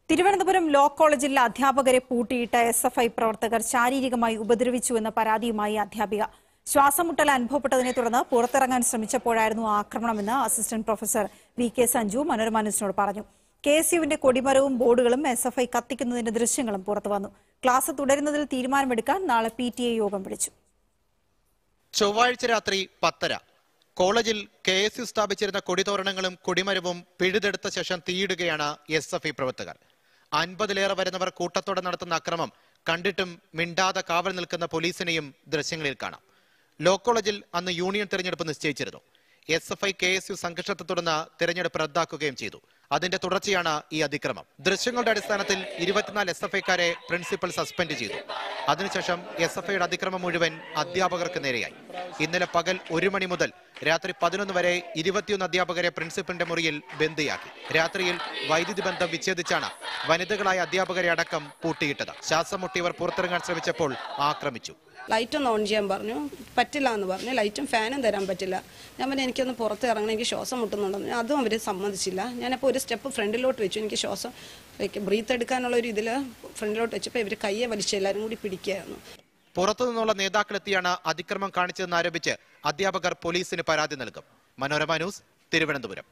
Thiruvananthapuram law കോളേജിൽ അധ്യാപകരെ പൂട്ടിയിട്ട S F I പ്രവർത്തകർ ശാരീരികമായി ഉപദ്രവിച്ചുവെന്ന പരാതിയുമായി അധ്യാപിക ശ്വാസമുട്ടൽ അനുഭവപ്പെട്ടതിനെ തുടർന്ന് പുറത്തിറങ്ങാൻ ശ്രമിച്ചപ്പോഴായിരുന്നു ആക്രമണമെന്ന് assistant professor V K Sanju Manorama ന്യൂസിനോട് പറഞ്ഞു കെ എസ് യുവിന്റെ കൊടിമരവും ബോർഡുകളും എസ് എഫ് ഐ കത്തിക്കുന്നതിന്റെ ദൃശ്യങ്ങളും പുറത്തുവന്നു ക്ലാസ് തുടരുന്നതിൽ തീരുമാനമെടുക്കാൻ നാളെ പി ടി എ യോഗം വിളിച്ചു ചൊവ്വാഴ്ച രാത്രി പത്തര കോളേജിൽ കെ എസ് യു സ്ഥാപിച്ചിരുന്ന കൊടിതോരണങ്ങളും കൊടിമരവും പിഴുതെടുത്ത ശേഷം തീയിടുകയാണ് എസ് എഫ് ഐ പ്രവർത്തകർ അൻപതിലേറെ വരുന്നവർ കൂട്ടത്തോടെ നടത്തുന്ന അക്രമം കണ്ടിട്ടും മിണ്ടാതെ കാവൽ നിൽക്കുന്ന പോലീസിനെയും ദൃശ്യങ്ങളിൽ കാണാം ലോ കോളേജിൽ അന്ന് യൂണിയൻ തെരഞ്ഞെടുപ്പ് നിശ്ചയിച്ചിരുന്നു S F I K S U സംഘർഷത്തെ തുടർന്ന് തെരഞ്ഞെടുപ്പ് റദ്ദാക്കുകയും ചെയ്തു അതിന്റെ തുടർച്ചയാണ് ഈ അതിക്രമം ദൃശ്യങ്ങളുടെ അടിസ്ഥാനത്തിൽ ഇരുപത്തിനാല് എസ് എഫ് ഐക്കാരെ പ്രിൻസിപ്പൽ സസ്പെൻഡ് ചെയ്തു അതിനുശേഷം എസ് എഫ് ഐയുടെ അതിക്രമം മുഴുവൻ അധ്യാപകർക്ക് നേരെയായി ഇന്നലെ പകൽ ഒരു മണി മുതൽ രാത്രി പതിനൊന്ന് വരെ ഇരുപത്തിയൊന്ന് അധ്യാപകരെ പ്രിൻസിപ്പലിന്റെ മുറിയിൽ ബന്ദിയാക്കി രാത്രിയിൽ വൈദ്യുതി ബന്ധം വിച്ഛേദിച്ചാണ് വനിതകളായ അധ്യാപകരെ അടക്കം പൂട്ടിയിട്ടത് ശ്വാസം മുട്ടിയവർ പുറത്തിറങ്ങാൻ ശ്രമിച്ചപ്പോൾ ആക്രമിച്ചു ലൈറ്റ് ഒന്ന് ഓൺ ചെയ്യാൻ പറഞ്ഞു പറ്റില്ല എന്ന് പറഞ്ഞു ലൈറ്റും ഫാനും തരാൻ പറ്റില്ല ഞാൻ പറഞ്ഞു എനിക്കൊന്ന് പുറത്ത് ഇറങ്ങണം എനിക്ക് ശ്വാസം മുട്ടുന്നുണ്ടെന്ന് അതും അവർ സമ്മതിച്ചില്ല ഞാനപ്പോൾ ഒരു സ്റ്റെപ്പ് ഫ്രണ്ടിലോട്ട് വെച്ചു എനിക്ക് ശ്വാസം ബ്രീത്ത് എടുക്കാനുള്ള ഒരു ഇതിൽ ഫ്രണ്ടിലോട്ട് വെച്ചപ്പോൾ ഇവർ കയ്യെ വലിച്ച് എല്ലാവരും കൂടി പിടിക്കുകയായിരുന്നു പുറത്തു നിന്നുള്ള നേതാക്കളെത്തിയാണ് അതിക്രമം കാണിച്ചതെന്ന് ആരോപിച്ച് അധ്യാപകർ പോലീസിന് പരാതി നൽകും മനോരമ ന്യൂസ് തിരുവനന്തപുരം